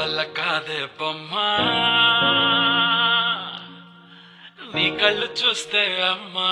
వల్ల కాదే బొమ్మా నీ కళ్ళు చూస్తే అమ్మా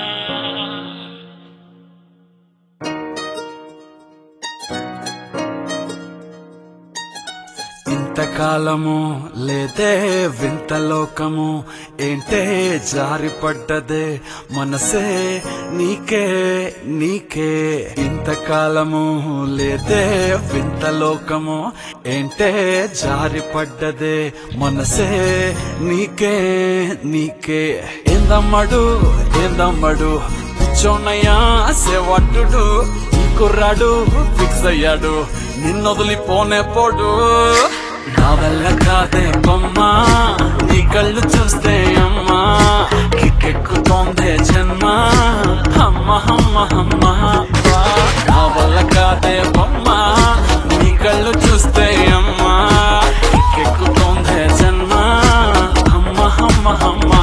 ఇంతకాలము లేదే వింత లోకము ఏంటే జారిపడ్డదే మనసే నీకే నీకే ఇంతకాలము లేదే వింత లోకము ఏంటే జారిపడ్డదే మనసే నీకే నీకే ఏందమ్మడు ఏందమ్మడు పిచ్చోన్నయ్యా సేవట్టుడు ఈ కుర్రాడు ఫిక్స్ అయ్యాడు నిన్నొదిలిపోనే పోడు నా వల్ల కాదే బొమ్మా నీ కళ్ళు చూస్తే అమ్మా కిక్కెక్కుతోందే జన్మ అమ్మ అమ్మ అమ్మ నా వల్ల కాదే బొమ్మా నీ కళ్ళు చూస్తే అమ్మా కిక్కెక్కుతోందే జన్మ అమ్మ అమ్మ అమ్మ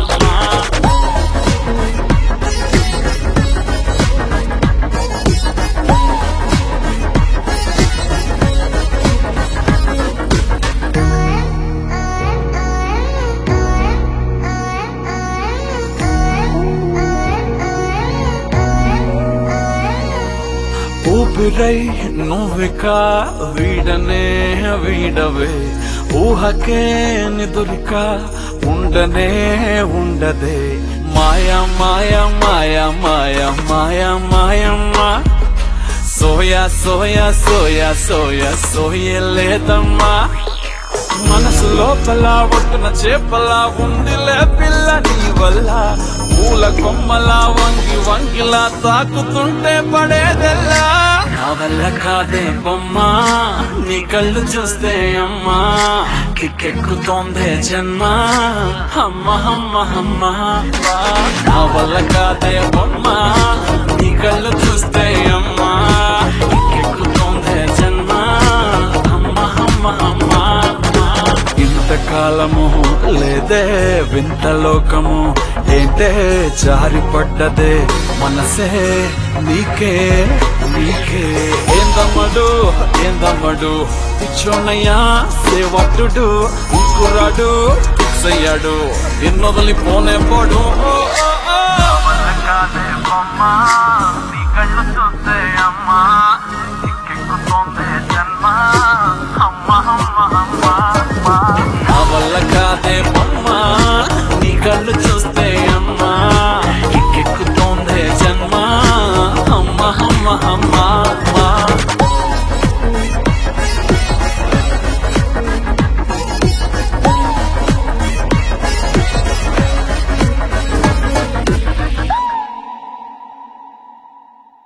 ఊపిరై నువ్విక వీడనే వీడవే ఊహకే నిదురిక ఉండనే ఉండదే మాయా మాయా మాయా మాయా మాయా మాయమ్మా సోయా సోయా సోయా సోయా సోయే లేదమ్మా మనసు లోపల ఒట్టున చేపలా ఉందిలే పిల్ల నీ వల్ల పూల కొమ్మలా వంగి వంగిలా తాకుతుంటే పడేదెల్లా నా వల్ల కాదే బొమ్మా నీ కళ్ళు చూస్తే అమ్మా కిక్కెక్కుతోందే జన్మ అమ్మ అమ్మ అమ్మ నా వల్ల కాదే బొమ్మా నీ కళ్ళు చూస్తే అమ్మా కిక్కెక్కుతోందే జన్మ అమ్మ అమ్మ అమ్మ ఇంతకాలము లేదే వింత లోకము ఏంటే జారిపడ్డదే మనసే నీకే నీకే ఏందమ్మడు ఏందమ్మడు పిచ్చోన్నయ్యా సేవట్టుడు ఇంకురాడు ఫిక్స్ అయ్యాడు ఎన్నొదలి పోనే పోడు కాదే బొమ్మ నీ కళ్ళు చూస్తే అమ్మా